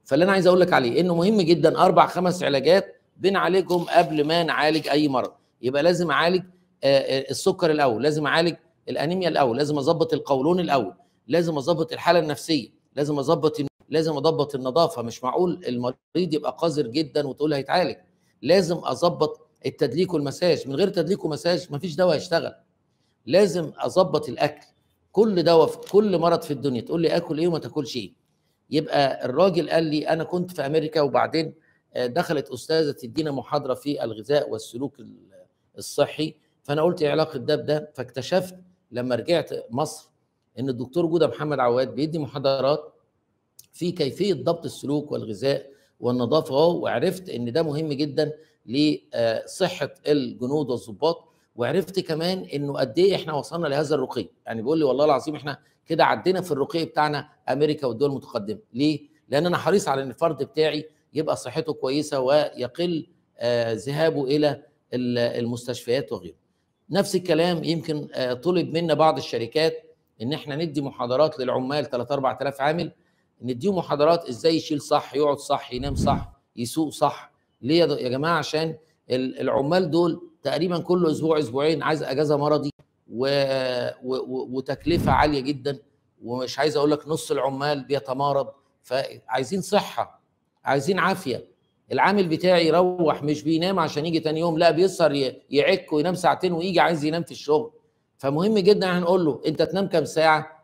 فاللي انا عايز اقول لك عليه انه مهم جدا اربع خمس علاجات بنعالجهم قبل ما نعالج اي مرض يبقى لازم اعالج السكر الاول لازم اعالج الانيميا الاول لازم اظبط القولون الاول لازم اظبط الحاله النفسيه لازم اظبط لازم اضبط النظافه مش معقول المريض يبقى قذر جدا وتقول هيتعالج لازم اظبط التدليك والمساج من غير تدليك ومساج مفيش دواء يشتغل لازم اظبط الاكل كل دواء في كل مرض في الدنيا تقول لي اكل ايه وما تاكلش ايه يبقى الراجل قال لي انا كنت في امريكا وبعدين دخلت استاذه تدينا محاضره في الغذاء والسلوك الصحي فانا قلت ايه علاقه ده بده فاكتشفت لما رجعت مصر ان الدكتور جوده محمد عواد بيدي محاضرات في كيفيه ضبط السلوك والغذاء والنظافه وعرفت ان ده مهم جدا لصحه الجنود والضباط وعرفت كمان انه قد ايه احنا وصلنا لهذا الرقي يعني بيقول لي والله العظيم احنا كده عدينا في الرقي بتاعنا امريكا والدول المتقدمه ليه لان انا حريص على ان الفرد بتاعي يبقى صحته كويسه ويقل ذهابه الى المستشفيات وغيره نفس الكلام يمكن طلب منا بعض الشركات ان احنا ندي محاضرات للعمال 3 4000 عامل نديهم محاضرات ازاي يشيل صح يقعد صح ينام صح يسوق صح ليه يا جماعه عشان العمال دول تقريبا كل اسبوع اسبوعين عايز اجازه مرضي و... و... وتكلفه عاليه جدا ومش عايز اقول لك نص العمال بيتمارض فعايزين صحه عايزين عافيه العامل بتاعي يروح مش بينام عشان يجي تاني يوم لا بيسهر يعك وينام ساعتين ويجي عايز ينام في الشغل فمهم جدا هنقول له انت تنام كام ساعه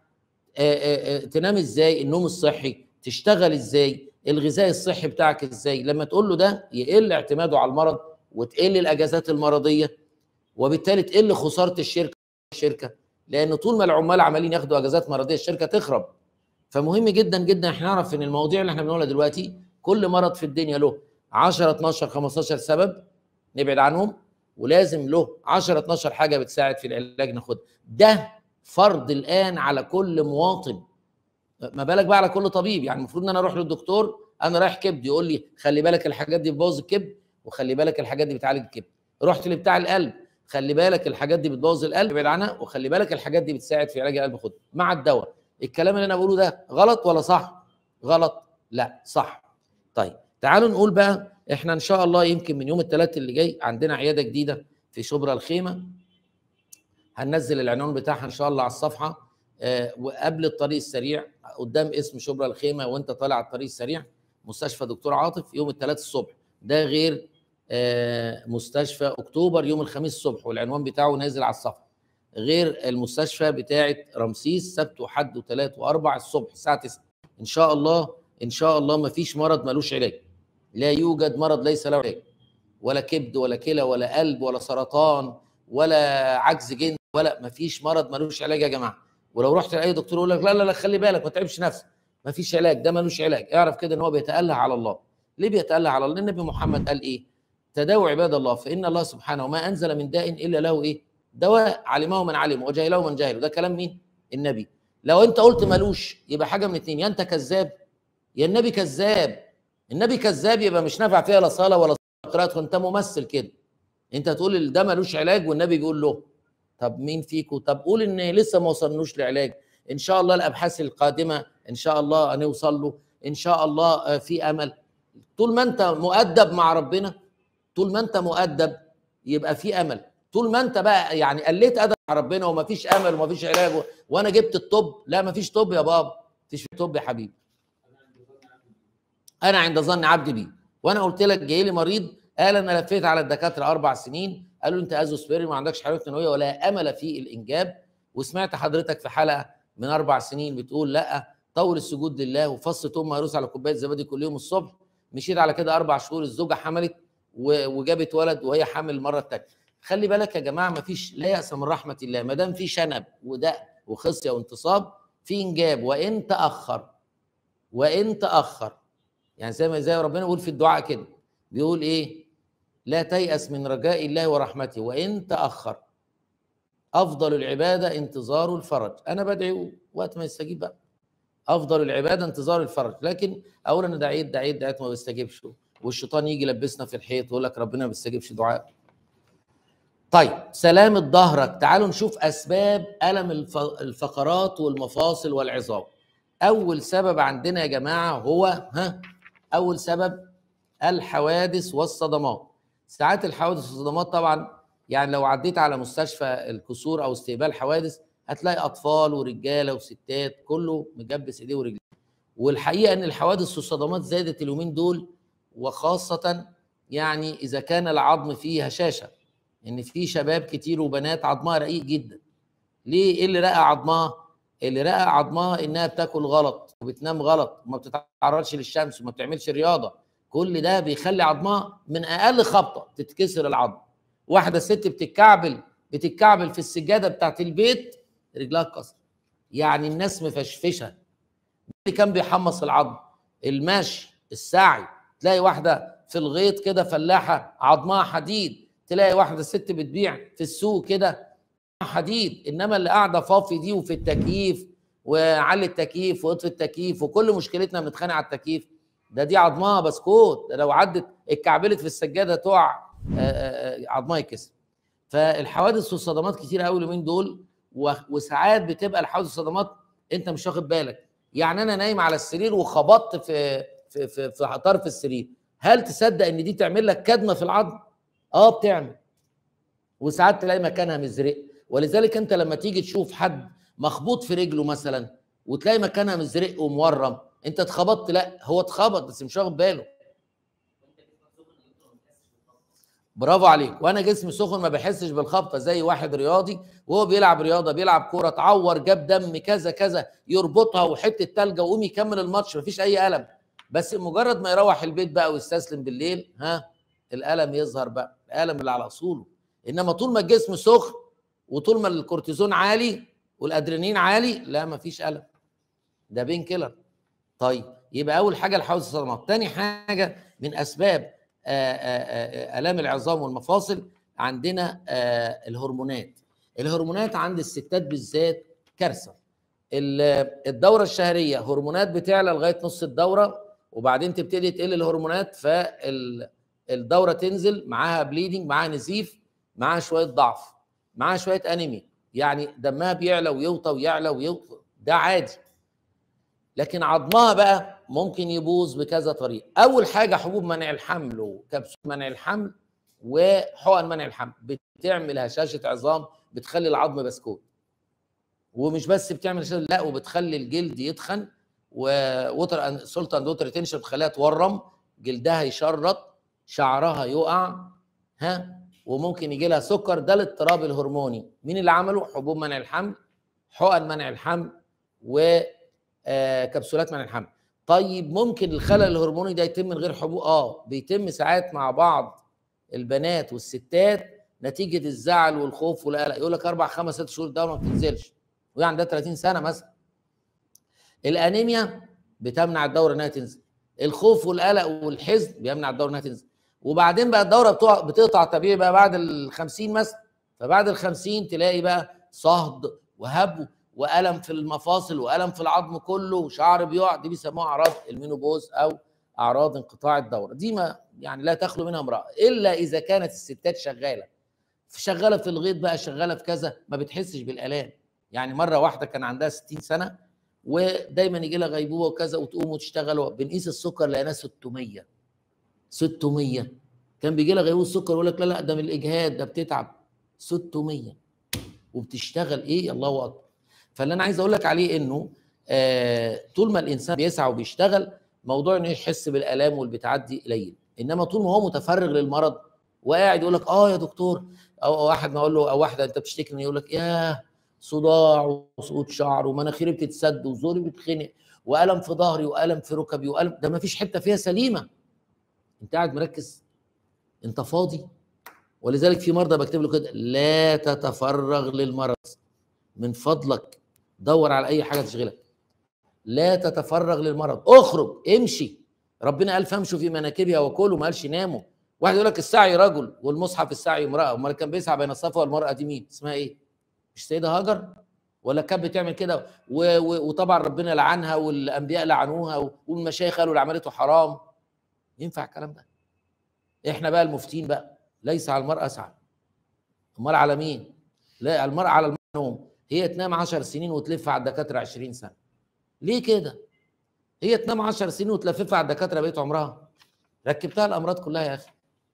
آآ آآ تنام ازاي النوم الصحي تشتغل ازاي الغذاء الصحي بتاعك ازاي لما تقول له ده يقل اعتماده على المرض وتقل الاجازات المرضيه وبالتالي تقل خساره الشركه الشركه لان طول ما العمال عمالين ياخدوا اجازات مرضيه الشركه تخرب فمهم جدا جدا احنا نعرف ان المواضيع اللي احنا بنقولها دلوقتي كل مرض في الدنيا له 10 12 15 سبب نبعد عنهم ولازم له 10 12 حاجه بتساعد في العلاج ناخدها ده فرض الان على كل مواطن ما بالك بقى على كل طبيب يعني المفروض ان انا اروح للدكتور انا رايح كبد يقول لي خلي بالك الحاجات دي بتبوظ الكبد وخلي بالك الحاجات دي بتعالج الكبد رحت لبتاع القلب خلي بالك الحاجات دي بتبوظ القلب ابعد عنها وخلي بالك الحاجات دي بتساعد في علاج القلب خد مع الدواء الكلام اللي انا بقوله ده غلط ولا صح غلط لا صح طيب تعالوا نقول بقى احنا ان شاء الله يمكن من يوم الثلاث اللي جاي عندنا عياده جديده في شبرا الخيمه هننزل العنوان بتاعها ان شاء الله على الصفحه آه وقبل الطريق السريع قدام اسم شبرا الخيمه وانت طالع على الطريق السريع مستشفى دكتور عاطف يوم الثلاث الصبح ده غير آه مستشفى اكتوبر يوم الخميس الصبح والعنوان بتاعه نازل على الصفحه غير المستشفى بتاعه رمسيس سبت وحد وثلاث واربع الصبح الساعه 9 ان شاء الله ان شاء الله ما فيش مرض ملوش علاج لا يوجد مرض ليس له علاج ولا كبد ولا كلى ولا قلب ولا سرطان ولا عجز جنس ولا ما فيش مرض ملوش علاج يا جماعه ولو رحت لاي دكتور يقول لك لا لا لا خلي بالك ما تعبش نفسك ما فيش علاج ده ملوش علاج اعرف كده ان هو بيتاله على الله ليه بيتاله على الله النبي محمد قال ايه تداووا عباد الله فان الله سبحانه ما انزل من داء الا له ايه دواء علمه من علم وجهله من جهل ده كلام مين النبي لو انت قلت ملوش يبقى حاجه من اتنين يا انت كذاب يا النبي كذاب النبي كذاب يبقى مش نافع فيها لا صلاه ولا قراءه انت ممثل كده انت تقول ده ملوش علاج والنبي بيقول له طب مين فيكم طب قول ان لسه ما وصلنوش لعلاج ان شاء الله الابحاث القادمه ان شاء الله هنوصل له ان شاء الله في امل طول ما انت مؤدب مع ربنا طول ما انت مؤدب يبقى في امل طول ما انت بقى يعني قليت ادب مع ربنا وما فيش امل وما فيش علاج وانا جبت الطب لا ما فيش طب يا بابا فيش طب يا حبيبي انا عند ظن عبدي بي وانا قلت لك جاي لي مريض قال انا لفيت على الدكاتره اربع سنين قالوا انت ازوسبيري ما عندكش حيويه ثانويه ولا امل في الانجاب وسمعت حضرتك في حلقه من اربع سنين بتقول لا طول السجود لله وفصت ام هيروس على كوبايه زبادي كل يوم الصبح مشيت على كده اربع شهور الزوجه حملت وجابت ولد وهي حامل المره الثانيه خلي بالك يا جماعه ما فيش لا ياس من رحمه الله ما دام في شنب ودق وخصيه وانتصاب في انجاب وان تاخر وان تاخر يعني زي ما زي ربنا بيقول في الدعاء كده بيقول ايه لا تيأس من رجاء الله ورحمته وان تاخر افضل العباده انتظار الفرج انا بدعي وقت ما يستجيب بقى افضل العباده انتظار الفرج لكن اقول انا دعيت دعيت دعيت ما بيستجيبش والشيطان يجي يلبسنا في الحيط ويقول لك ربنا ما بيستجيبش دعاء طيب سلامة ظهرك تعالوا نشوف أسباب ألم الفقرات والمفاصل والعظام أول سبب عندنا يا جماعة هو ها اول سبب الحوادث والصدمات ساعات الحوادث والصدمات طبعا يعني لو عديت على مستشفى الكسور او استقبال حوادث هتلاقي اطفال ورجاله وستات كله مجبس ايديه ورجليه والحقيقه ان الحوادث والصدمات زادت اليومين دول وخاصه يعني اذا كان العظم فيه هشاشه ان في شباب كتير وبنات عظمها رقيق جدا ليه ايه اللي رقى عظمها اللي رقى عظمها انها بتاكل غلط وبتنام غلط وما بتتعرضش للشمس وما بتعملش رياضه كل ده بيخلي عظمها من اقل خبطه تتكسر العظم واحده ست بتتكعبل بتتكعبل في السجاده بتاعت البيت رجلها اتكسر يعني الناس مفشفشه اللي كان بيحمص العظم المشي السعي تلاقي واحده في الغيط كده فلاحه عظمها حديد تلاقي واحده ست بتبيع في السوق كده حديد انما اللي قاعده فافي دي وفي التكييف وعلي التكييف واطفي التكييف وكل مشكلتنا بنتخانق على التكييف ده دي عظمها بسكوت ده لو عدت اتكعبلت في السجاده تقع عظمها يكسر فالحوادث والصدمات كتير قوي اليومين دول وساعات بتبقى الحوادث والصدمات انت مش واخد بالك يعني انا نايم على السرير وخبطت في في في, في طرف السرير هل تصدق ان دي تعمل لك كدمه في العظم اه بتعمل وساعات تلاقي مكانها مزرق ولذلك انت لما تيجي تشوف حد مخبوط في رجله مثلا وتلاقي مكانها مزرق ومورم انت اتخبطت لا هو اتخبط بس مش واخد باله برافو عليك وانا جسمي سخن ما بحسش بالخبطه زي واحد رياضي وهو بيلعب رياضه بيلعب كوره اتعور جاب دم كذا كذا يربطها وحته تلجه ويقوم يكمل الماتش مفيش اي الم بس مجرد ما يروح البيت بقى ويستسلم بالليل ها الالم يظهر بقى الالم اللي على اصوله انما طول ما الجسم سخن وطول ما الكورتيزون عالي والادرينالين عالي لا مفيش الم ده بين كيلر طيب يبقى اول حاجه الحوادث الصدمات تاني حاجه من اسباب الام العظام والمفاصل عندنا الهرمونات الهرمونات عند الستات بالذات كارثه الدوره الشهريه هرمونات بتعلى لغايه نص الدوره وبعدين تبتدي تقل الهرمونات فالدوره تنزل معاها بليدنج معاها نزيف معاها شويه ضعف معاها شويه انيميا يعني دمها بيعلى ويوطى ويعلى ويوطى ده عادي لكن عظمها بقى ممكن يبوظ بكذا طريقه اول حاجه حبوب منع الحمل وكبسول منع الحمل وحقن منع الحمل بتعمل هشاشه عظام بتخلي العظم بسكوت ومش بس بتعمل هشاشه لا وبتخلي الجلد يتخن ووتر سولت اند ووتر ريتنشن بتخليها تورم جلدها يشرط شعرها يقع ها وممكن يجي لها سكر ده الاضطراب الهرموني مين اللي عمله حبوب منع الحمل حقن منع الحمل و آه كبسولات منع الحمل طيب ممكن الخلل الهرموني ده يتم من غير حبوب اه بيتم ساعات مع بعض البنات والستات نتيجه الزعل والخوف والقلق يقول لك اربع خمس ست شهور الدوره ما بتنزلش وهي عندها 30 سنه مثلا الانيميا بتمنع الدوره انها تنزل الخوف والقلق والحزن بيمنع الدوره انها تنزل وبعدين بقى الدوره بتقع بتقطع طبيعي بقى بعد ال 50 مثلا فبعد ال 50 تلاقي بقى صهد وهب والم في المفاصل والم في العظم كله وشعر بيقع دي بيسموها اعراض المينوبوز او اعراض انقطاع الدوره دي ما يعني لا تخلو منها امراه الا اذا كانت الستات شغاله شغاله في الغيط بقى شغاله في كذا ما بتحسش بالالام يعني مره واحده كان عندها 60 سنه ودايما يجي لها غيبوبه وكذا وتقوم وتشتغل بنقيس السكر لقيناه 600 600 كان بيجي لها غيبوبه السكر يقول لك لا لا ده من الاجهاد ده بتتعب 600 وبتشتغل ايه الله اكبر فاللي انا عايز اقول لك عليه انه آه طول ما الانسان بيسعى وبيشتغل موضوع انه يحس بالالام واللي بتعدي قليل انما طول ما هو متفرغ للمرض وقاعد يقول لك اه يا دكتور او واحد ما اقول له او واحده انت بتشتكي يقول لك ياه صداع وسقوط شعر ومناخيري بتتسد وزوري بيتخنق والم في ظهري والم في ركبي والم ده ما فيش حته فيها سليمه انت قاعد مركز انت فاضي ولذلك في مرضى بكتب له كده لا تتفرغ للمرض من فضلك دور على اي حاجه تشغلك لا تتفرغ للمرض اخرج امشي ربنا قال فامشوا في مناكبها وكلوا ما قالش ناموا واحد يقول لك السعي رجل والمصحف السعي امراه امال كان بيسعى بين الصفا والمراه دي مين اسمها ايه مش سيده هاجر ولا كانت بتعمل كده و... و... وطبعا ربنا لعنها والانبياء لعنوها والمشايخ قالوا اللي عملته حرام ينفع الكلام ده احنا بقى المفتين بقى ليس على المراه سعي امال على مين لا المراه على النوم هي تنام 10 سنين وتلف على الدكاتره 20 سنه ليه كده هي تنام 10 سنين وتلففها على الدكاتره بقيه عمرها ركبتها الامراض كلها يا اخي